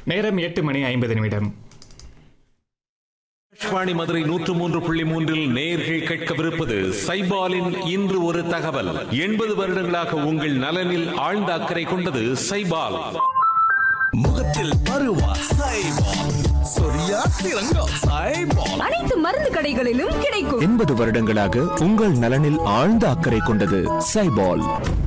நேரம் எட்டு மணி ஐம்பது நிமிடம் ஆகாஷ்வாணி மதுரை நூற்று மூன்று புள்ளி மூன்றில் நேர்கள் கேட்கவிருப்பது சைபாலின் இன்று ஒரு தகவல் எண்பது வருடங்களாக உங்கள் நலனில் ஆழ்ந்த அக்கறை கொண்டது சைபால் முகத்தில் பருவா சைபால் சொரியா சிறங்கம் சைபால் அனைத்து மருந்து கடைகளிலும் கிடைக்கும் எண்பது வருடங்களாக உங்கள் நலனில் ஆழ்ந்த அக்கறை கொண்டது சைபால்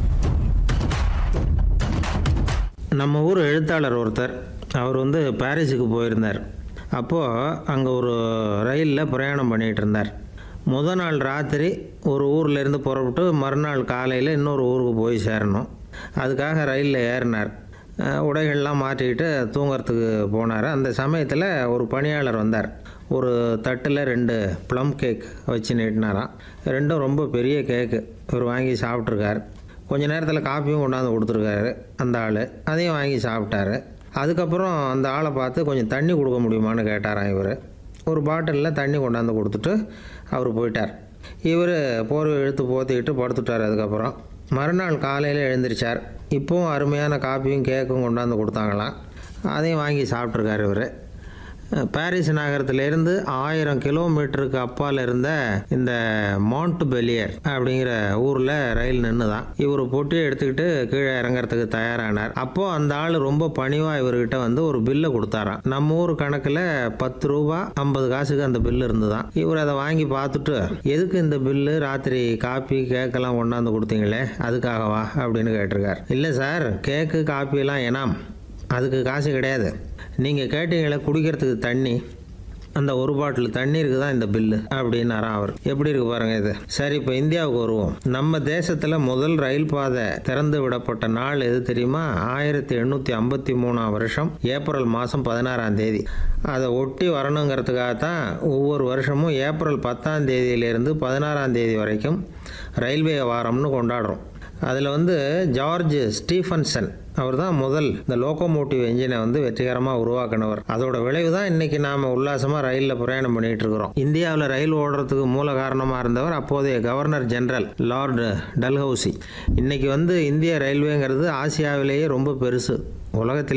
நம்ம ஊர் எழுத்தாளர் ஒருத்தர் அவர் வந்து பாரிஸுக்கு போயிருந்தார் அப்போது அங்கே ஒரு ரயிலில் பிரயாணம் பண்ணிகிட்டு இருந்தார் முத நாள் ராத்திரி ஒரு ஊர்லேருந்து புறப்பட்டு மறுநாள் காலையில் இன்னொரு ஊருக்கு போய் சேரணும் அதுக்காக ரயிலில் ஏறினார் அஹ் உடைகள்லாம் மாற்றிக்கிட்டு தூங்குறதுக்கு போனார் அந்த சமயத்தில் ஒரு பணியாளர் வந்தார் ஒரு தட்டில் ரெண்டு ப்ளம் கேக் வச்சு நீட்டினாராம் ரெண்டும் ரொம்ப பெரிய கேக்கு இவர் வாங்கி சாப்பிட்ருக்கார் கொஞ்ச நேரத்தில் காப்பியும் கொண்டாந்து கொடுத்துருக்காரு அந்த ஆள் அதையும் வாங்கி சாப்பிட்டாரு அதுக்கப்புறம் அந்த ஆளை பார்த்து கொஞ்சம் தண்ணி கொடுக்க முடியுமான்னு கேட்டாராம் இவர் ஒரு பாட்டிலில் தண்ணி கொண்டாந்து கொடுத்துட்டு அவர் போயிட்டார் இவர் போர்வை இழுத்து போத்திக்கிட்டு படுத்துட்டார் அதுக்கப்புறம் மறுநாள் காலையில் எழுந்திரிச்சார் இப்போவும் அருமையான காப்பியும் கேக்கும் கொண்டாந்து கொடுத்தாங்களாம் அதையும் வாங்கி சாப்பிட்ருக்காரு இவர் பாரிஸ் நகரத்திலிருந்து ஆயிரம் கிலோமீட்டருக்கு அப்பால் இருந்த இந்த மாண்ட் பெலியர் அப்படிங்கிற ஊரில் ரயில் நின்று தான் இவர் பொட்டியை எடுத்துக்கிட்டு கீழே இறங்குறதுக்கு தயாரானார் அப்போ அந்த ஆள் ரொம்ப பணிவாக இவர்கிட்ட வந்து ஒரு பில்லை கொடுத்தாராம் நம்ம ஊர் கணக்கில் பத்து ரூபா ஐம்பது காசுக்கு அந்த பில்லு இருந்துதான் இவர் அதை வாங்கி பார்த்துட்டு எதுக்கு இந்த பில்லு ராத்திரி காப்பி கேக்கெல்லாம் கொண்டாந்து கொடுத்தீங்களே அதுக்காகவா அப்படின்னு கேட்டிருக்கார் இல்லை சார் கேக்கு காப்பியெல்லாம் ஏனாம் அதுக்கு காசு கிடையாது நீங்கள் கேட்டீங்களே குடிக்கிறதுக்கு தண்ணி அந்த ஒரு பாட்டில் தண்ணீருக்கு தான் இந்த பில்லு அப்படின்னாராம் அவர் எப்படி இருக்கு பாருங்க இது சரி இப்போ இந்தியாவுக்கு வருவோம் நம்ம தேசத்தில் முதல் ரயில் பாதை திறந்து விடப்பட்ட நாள் எது தெரியுமா ஆயிரத்தி எண்ணூற்றி ஐம்பத்தி மூணாம் வருஷம் ஏப்ரல் மாதம் பதினாறாம் தேதி அதை ஒட்டி வரணுங்கிறதுக்காக தான் ஒவ்வொரு வருஷமும் ஏப்ரல் பத்தாம் தேதியிலிருந்து பதினாறாம் தேதி வரைக்கும் ரயில்வே வாரம்னு கொண்டாடுறோம் அதில் வந்து ஜார்ஜ் ஸ்டீஃபன்சன் அவர் தான் முதல் இந்த லோகோமோட்டிவ் என்ஜினை வந்து வெற்றிகரமாக உருவாக்கினவர் அதோட விளைவு தான் இன்றைக்கி நாம் உல்லாசமாக ரயிலில் பிரயாணம் பண்ணிகிட்டு இருக்கிறோம் இந்தியாவில் ரயில் ஓடுறதுக்கு மூல காரணமாக இருந்தவர் அப்போதைய கவர்னர் ஜெனரல் லார்டு டல்ஹவுசி இன்றைக்கி வந்து இந்திய ரயில்வேங்கிறது ஆசியாவிலேயே ரொம்ப பெருசு உலகத்தில்